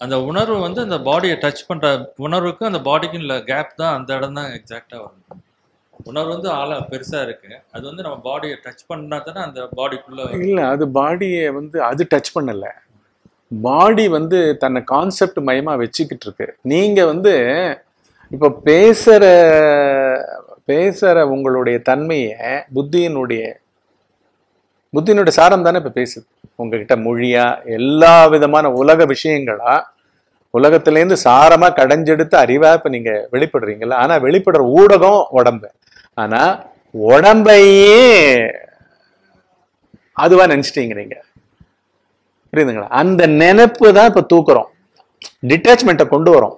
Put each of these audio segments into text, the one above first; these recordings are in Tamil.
அந்த உணர்வு வந்து அந்த பாடியை டச் பண்ற உணர்வுக்கும் அந்த பாடிக்கும் உள்ள கேப் தான் அந்த இடம் தான் எக்ஸாக்டா வரும் உணர்வு வந்து ஆளா பெருசா இருக்கு அது வந்து நம்ம பாடியை டச் பண்ணா தானே அந்த பாடிக்குள்ள இல்ல அது பாடியை வந்து அது டச் பண்ணல பாடி வந்து தன்னை கான்செப்ட் மயமா வச்சுக்கிட்டு இருக்கு நீங்க வந்து இப்ப பேசுற பேசுற உங்களுடைய தன்மையை புத்தியினுடைய புத்தியினுடைய சாரம் தானே இப்ப பேசுது உங்ககிட்ட மொழியா எல்லா விதமான உலக விஷயங்களா உலகத்திலேருந்து சாரமா கடைஞ்செடுத்து அறிவா இப்ப நீங்க வெளிப்படுறீங்கல்ல ஆனா வெளிப்படுற ஊடகம் உடம்பு ஆனா உடம்பையே அதுவா நினைச்சிட்டீங்க நீங்க புரியுதுங்களா அந்த நினைப்பு தான் இப்ப தூக்குறோம் டிட்டாச்மெண்ட்டை கொண்டு வரோம்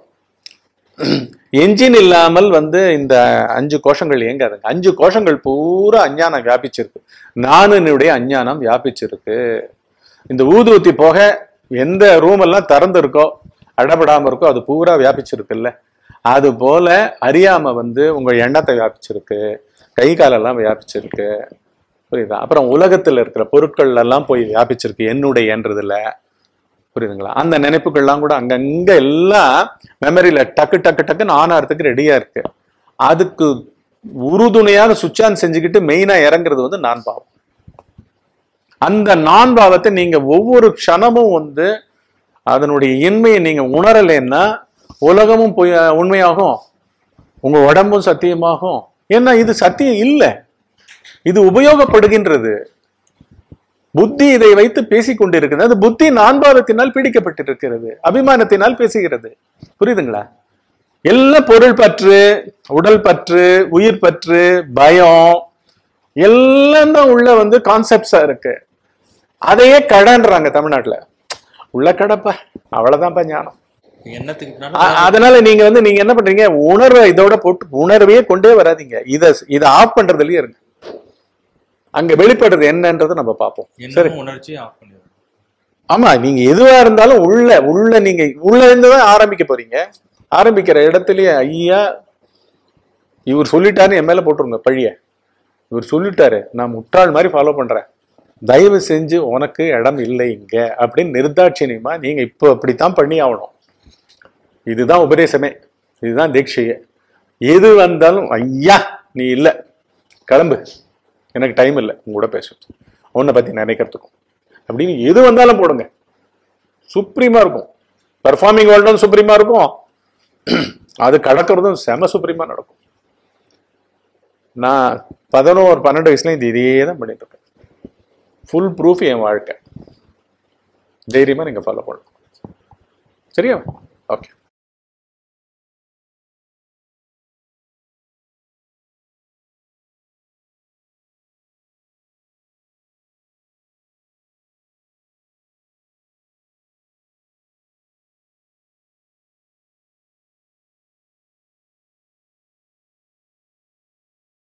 என்ஜின் இல்லாமல் வந்து இந்த அஞ்சு கோஷங்கள் இயங்காதுங்க அஞ்சு கோஷங்கள் பூரா அஞ்ஞானம் வியாபிச்சிருக்கு நானுனுடைய அஞ்ஞானம் வியாபிச்சிருக்கு இந்த ஊதுவத்தி போக எந்த ரூம் எல்லாம் திறந்து இருக்கோ அடபடாம இருக்கோ அது பூரா வியாபிச்சிருக்குல்ல அது போல அறியாம வந்து உங்க எண்ணத்தை வியாபிச்சிருக்கு கை காலெல்லாம் வியாபிச்சிருக்கு புரியுதா அப்புறம் உலகத்துல இருக்கிற பொருட்கள் எல்லாம் போய் வியாபிச்சிருக்கு என்னுடையன்றதுல புரியுதுங்களா அந்த நினைப்புகள்லாம் கூட அங்கங்க எல்லாம் மெமரியில டக்கு டக்கு டக்குன்னு ஆன் ஆகிறதுக்கு ரெடியா இருக்கு அதுக்கு உறுதுணையாக சுவிட்ச் ஆன் செஞ்சுக்கிட்டு மெயினா இறங்குறது வந்து நான் பாவம் அந்த நான் பாவத்தை நீங்க ஒவ்வொரு க்ஷணமும் வந்து அதனுடைய இன்மையை நீங்க உணரலைன்னா உலகமும் பொய் உண்மையாகும் உங்க உடம்பும் சத்தியமாகும் ஏன்னா இது சத்தியம் இல்லை இது உபயோகப்படுகின்றது புத்தி இதை வைத்து பேசிக் கொண்டிருக்கிறது அது புத்தி நான்பாவத்தினால் பீடிக்கப்பட்டிருக்கிறது அபிமானத்தினால் பேசுகிறது புரியுதுங்களா எல்லாம் பொருள் பற்று உடல் பற்று உயிர் பற்று பயம் எல்லாம் தான் உள்ள வந்து கான்செப்ட்ஸா இருக்கு அதையே கடன்றாங்க தமிழ்நாட்டுல உள்ள கடப்பா அவ்வளவுதான்ப்பா ஞானம் எண்ணத்துக்கு அ- பின்னாடி அதனால நீங்க வந்து நீங்க என்ன பண்றீங்க உணர்வை இதோட போட்டு உணர்வையே கொண்டே வராதீங்க இத இதை ஆஃப் பண்றதுலயே இருக்கு அங்க வெளிப்படுறது என்னன்றதை நம்ம பார்ப்போம் சரி எண்ணமும் உணர்ச்சி ஆஃப் பண்ணிடுவோம் ஆமா நீங்க எதுவா இருந்தாலும் உள்ள உள்ள நீங்க உள்ள இருந்து தான் ஆரம்பிக்க போறீங்க ஆரம்பிக்கிற இடத்துலயே ஐயா இவர் சொல்லிட்டாருன்னு என் மேல போட்டுருங்க பழிய இவர் சொல்லிட்டாரு நான் முட்டாள் மாதிரி ஃபாலோ பண்றேன் தயவு செஞ்சு உனக்கு இடம் இல்லை இங்க அப்படின்னு நிர்தாட்சியமா நீங்க இப்போ அப்படித்தான் பண்ணி ஆகணும் இதுதான் உபதேசமே இதுதான் தீட்சையே எது வந்தாலும் ஐயா நீ இல்ல கிளம்பு எனக்கு டைம் இல்லை உங்க கூட பேச உன்னை பத்தி நினைக்கிறதுக்கும் அப்படின்னு எது வந்தாலும் போடுங்க சுப்ரீமா இருக்கும் பெர்ஃபார்மிங் வேர்ல்டும் சுப்ரீமா இருக்கும் அது கடக்கிறதும் செம சுப்ரீமா நடக்கும் நான் பதினோரு பன்னெண்டு வயசுல இது இதே தான் பண்ணிட்டு இருக்கேன் ஃபுல் ப்ரூஃப் என் வாழ்க்கை தைரியமா நீங்க ஃபாலோ பண்ணலாம் சரியா ஓகே